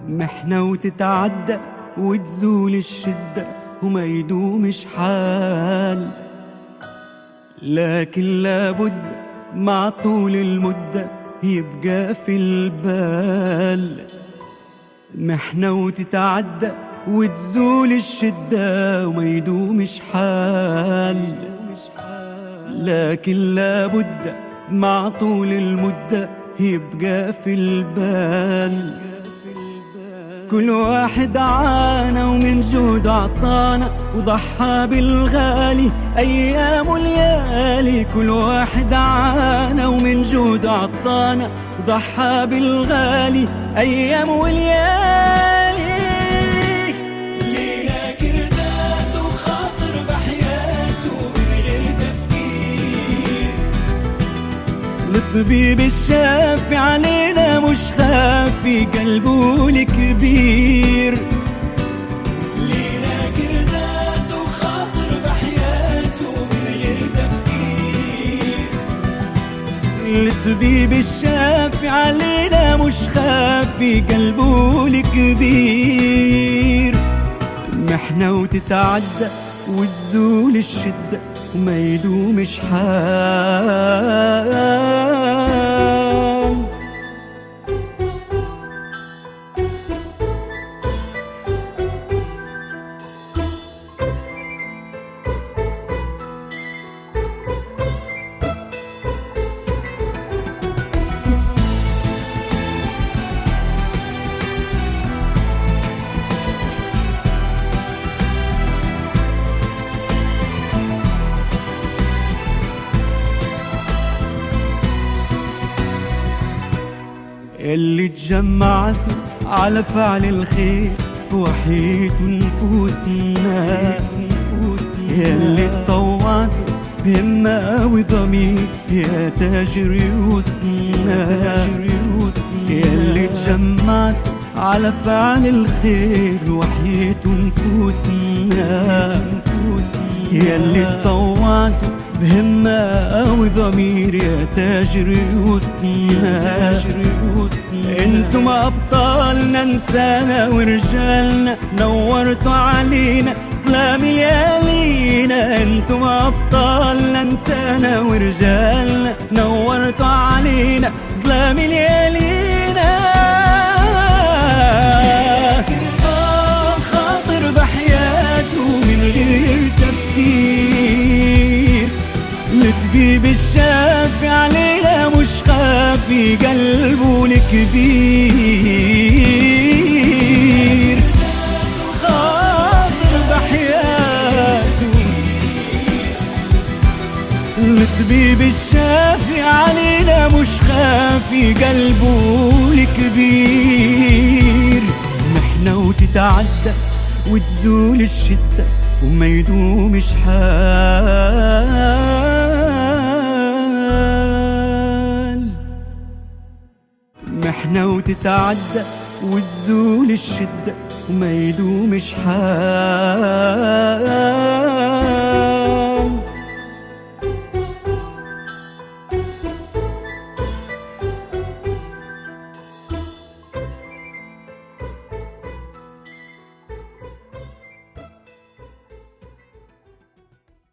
محنة وتتعدى وتزول الشدة وما يدومش حال لكن لابد مع طول المدة يبقى في البال محنة وتتعدى وتزول الشدة وما يدومش حال لكن لابد مع طول المدة يبقى في البال كل واحد عانى ومن جود عطانا وضحى بالغالي أيام وليالي كل واحد عانى ومن جود عطانا وضحى بالغالي أيام وليالي لينا كردات وخاطر بحياته من غير تفكير الطبيب الشافي علينا مش خافي قلبه الكبير لينا كردات وخاطر بحياته من غير تفكير الطبيب الشافي علينا مش خافي قلبه الكبير محنة وتتعدى وتزول الشدة وما يدومش حال اللي تجمعتوا على فعل الخير وحيد نفوسنا اللي تطوعتوا بهمة وضمير يا تاج ريوسنا اللي تجمعتوا على فعل الخير وحيد نفوسنا يلي تطوعتوا بهمة وضمير يا تاج ريوسنا انتم ابطالنا نسانا ورجالنا نورتوا علينا ظلام ليالينا انتم ابطالنا نسانا ورجالنا نورتوا علينا ظلام ليالينا آه، خاطر بحياته من غير تفكير الطبيب الشافي علينا مش خافي قلبه الكبير خاطر بحياته الطبيب الشافي علينا مش خافي قلبه الكبير محنة وتتعدى وتزول الشدة وما يدومش حال محنة وتتعدى وتزول الشدة وما يدومش حال